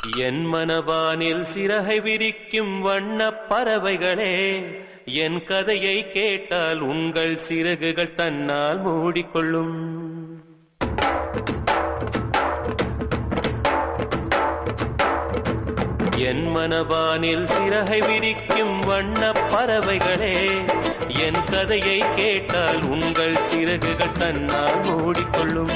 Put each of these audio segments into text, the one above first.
என் மனவானில் சிறகை விரிக்கும் வண்ணப் பறவைகளே என் கதையை கேட்டால் உங்கள் சிறகுகள் தன்னால் மூடிக்கொள்ளும் என் மனவானில் சிறகை விரிக்கும் வண்ணப் பறவைகளே என் கதையை கேட்டால் உங்கள் சிறகுகள் தன்னால் மூடிக்கொள்ளும்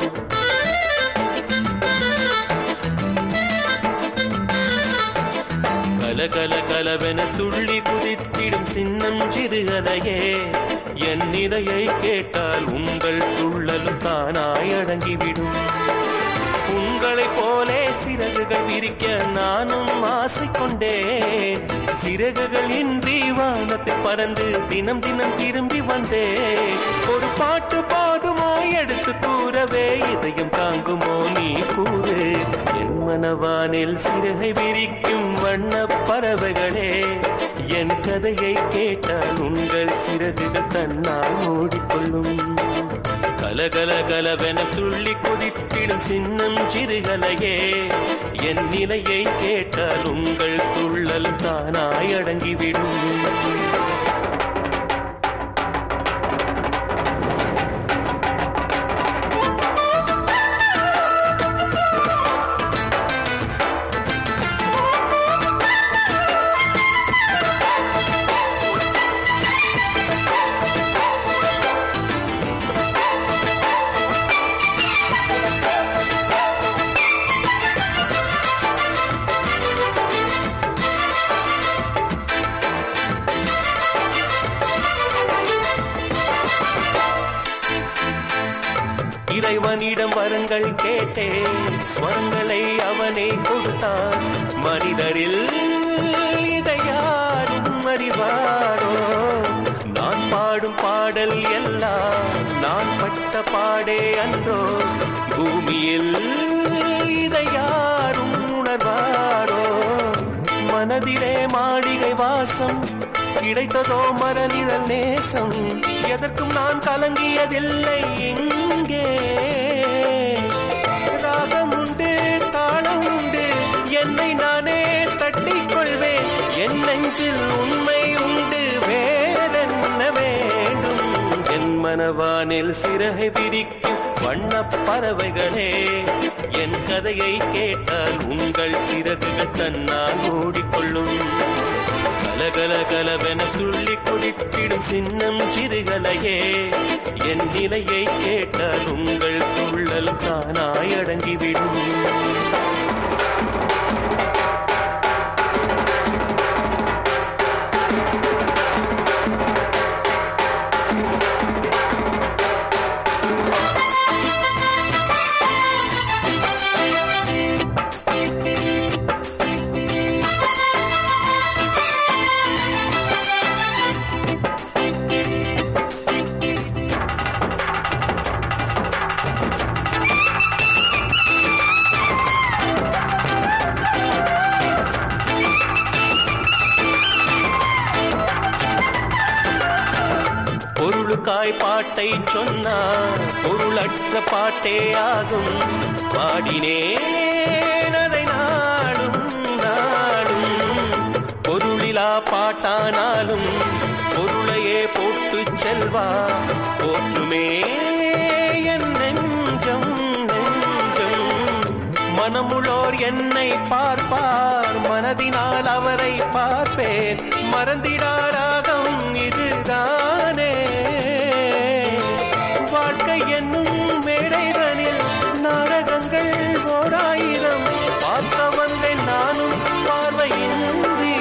கல கல கலவென துள்ளி குதித்திடும் சின்னம் சிறுகதையே என் நிலையை கேட்டால் உங்கள் துள்ளலும் தானாய் அடங்கிவிடும் உங்களைப் போலே சிறகுகள் விரிக்க நானும் ஆசை கொண்டேன் சிறகுகள் இன்றி வானத்தில் பறந்து தினம் தினம் திரும்பி வந்தேன் ஒரு பாட்டு பாடுமோ எடுத்து கூறவே இதயம் தாங்குமோ நீ கூறு என் மனவானில் சிறகை விரிக்கும் வண்ண பறவைகளே என் கதையை கேட்டால் உங்கள் சிறகுகள் தன்னால் மூடிக்கொள்ளும் கலகல கலவென துள்ளி கொதித்திடும் சின்னம் சிறுகலையே என் நிலையை கேட்டால் உங்கள் துள்ளல் தானாய் அடங்கிவிடும் இறைவனிடம் வரங்கள் கேட்டேன் ஸ்வரங்களை அவனே கொடுத்தான் மனிதரில் இதை யாரும் அறிவாரோ நான் பாடும் பாடல் எல்லாம் நான் பட்ட பாடே அன்றோ பூமியில் இதை யாரும் உணர்வாரோ மனதிலே மாளிகை வாசம் கிடைத்ததோ மரநிழல் நேசம் எதற்கும் நான் கலங்கியதில்லை எங்கே ராகம் உண்டு தாளம் உண்டு என்னை நானே தட்டிக் கொள்வேன் என் நெஞ்சில் உண்மை உண்டு வேறென்ன வேண்டும் என் மனவானில் சிறகை விரிக்கும் வண்ணப் பறவைகளே என் கதையை கேட்டால் உங்கள் சிறகுகள் தன்னால் மூடிக்கொள்ளும் கலகல கலவென துள்ளி குதித்திடும் சின்னம் சிறுகலையே என் நிலையை கேட்டால் உங்கள் துள்ளல் தானாய் அடங்கிவிடும் பொருளுக்காய் பாட்டை சொன்னார் பொருளற்ற பாட்டே ஆகும் பாடினேன் அதை நாடும் நாடும் பொருளிலா பாட்டானாலும் பொருளையே போட்டு செல்வா போற்றுமே என் நெஞ்சம் நெஞ்சம் மனமுள்ளோர் என்னை பார்ப்பார் மனதினால் அவரை பார்ப்பேன் மறந்திடாராகம் இதுதானே வாழ்க்கை என்னும் மேடைதனில் நாடகங்கள் ஓராயிரம் பார்க்க வந்தேன் நானும் பார்வையின்றி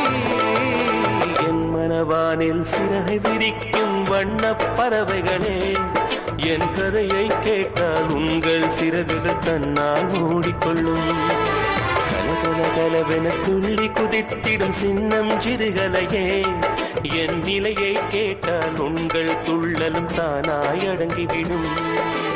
என் மனவானில் சிறகை விரிக்கும் வண்ணப் பறவைகளே என் கதையை கேட்டால் உங்கள் சிறகுகள் தன்னால் மூடிக்கொள்ளும் கலகல கலவென துள்ளி குதித்திடும் சின்னம் சிறுகலையே என் நிலையை கேட்டால் உங்கள் துள்ளலும் தானாய் அடங்கிவிடும்